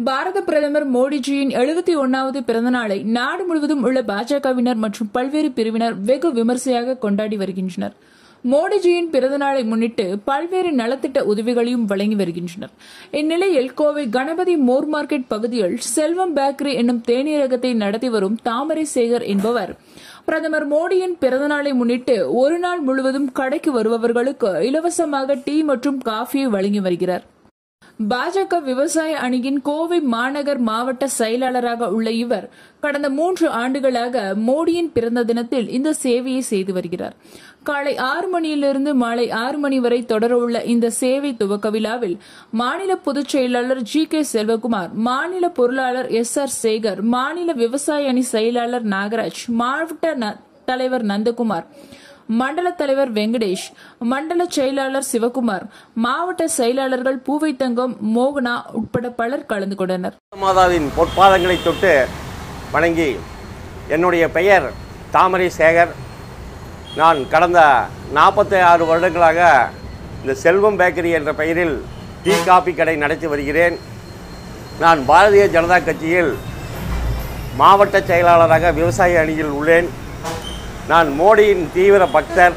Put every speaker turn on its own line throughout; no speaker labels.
பாரத பிரதமர் மோடிஜியின் எழுபத்தி ஒன்னாவது பிறந்த நாளை நாடு முழுவதும் உள்ள பாஜகவினர் மற்றும் பல்வேறு பிரிவினர் வெகு விமர்சையாக கொண்டாடி வருகின்றனர் மோடிஜியின் பிறந்த நாளை முன்னிட்டு பல்வேறு நலத்திட்ட உதவிகளையும் வழங்கி வருகின்றனர் இந்நிலையில் கோவை கணபதி மோர் மார்க்கெட் பகுதியில் செல்வம் பேக்கரி என்னும் தேநீரகத்தை நடத்தி வரும் தாமரை சேகர் என்பவர் பிரதமர் மோடியின் பிறந்தநாளை முன்னிட்டு ஒரு நாள் முழுவதும் கடைக்கு வருபவர்களுக்கு இலவசமாக டீ மற்றும் காஃபியை வழங்கி வருகிறார் பாஜக விவசாய அணியின் கோவை மாநகர் மாவட்ட செயலாளராக உள்ள இவர் கடந்த மூன்று ஆண்டுகளாக மோடியின் பிறந்த தினத்தில் இந்த சேவையை செய்து வருகிறார் காலை ஆறு மணியிலிருந்து மாலை ஆறு மணி வரை தொடரவுள்ள இந்த சேவை துவக்க விழாவில் மாநில பொதுச் செயலாளர் ஜி கே செல்வகுமார் மாநில பொருளாளர் எஸ் ஆர் சேகர் மாநில விவசாய அணி செயலாளர் நாகராஜ் மாவட்ட ந- தலைவர் நந்தகுமார் மண்டல தலைவர் வெங்கடேஷ் மண்டல செயலாளர் சிவகுமார் மாவட்ட செயலாளர்கள் பூவைத்தங்கம் மோகனா உட்பட பலர் கலந்து கொண்டனர்
மாதாவின் பொற்பாதங்களை தொட்டு வணங்கி என்னுடைய பெயர் தாமரை சேகர் நான் கடந்த நாற்பத்தி ஆறு வருடங்களாக இந்த செல்வம் பேக்கரி என்ற பெயரில் டீ காபி கடை நடத்தி வருகிறேன் நான் பாரதிய ஜனதா கட்சியில் மாவட்ட செயலாளராக விவசாய அணியில் உள்ளேன் நான் மோடியின் தீவிர பக்தர்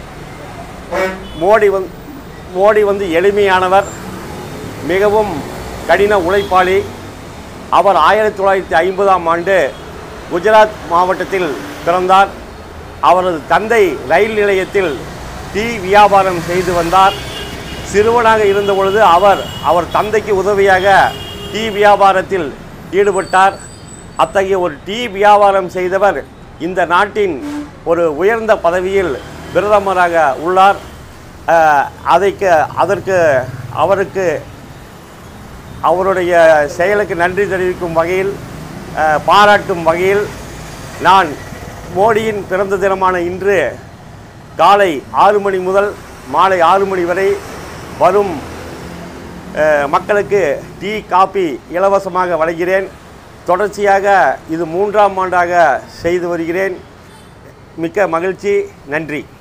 மோடி வந் மோடி வந்து எளிமையானவர் மிகவும் கடின உழைப்பாளி அவர் ஆயிரத்தி தொள்ளாயிரத்தி ஐம்பதாம் ஆண்டு குஜராத் மாவட்டத்தில் பிறந்தார் அவரது தந்தை ரயில் நிலையத்தில் டீ வியாபாரம் செய்து வந்தார் சிறுவனாக இருந்த பொழுது அவர் அவர் தந்தைக்கு உதவியாக டீ வியாபாரத்தில் ஈடுபட்டார் அத்தகைய ஒரு டீ வியாபாரம் செய்தவர் இந்த நாட்டின் ஒரு உயர்ந்த பதவியில் பிரதமராக உள்ளார் அஹ், அதைக்கு அதற்கு அவருக்கு அவருடைய செயலுக்கு நன்றி தெரிவிக்கும் வகையில் அஹ், பாராட்டும் வகையில் நான் மோடியின் பிறந்த தினமான இன்று காலை ஆறு மணி முதல் மாலை ஆறு மணி வரை வரும் அஹ், மக்களுக்கு டீ காபி இலவசமாக வழங்கிறேன் தொடர்ச்சியாக இது மூன்றாம் ஆண்டாக செய்து வருகிறேன் மிக்க மகிழ்ச்சி நன்றி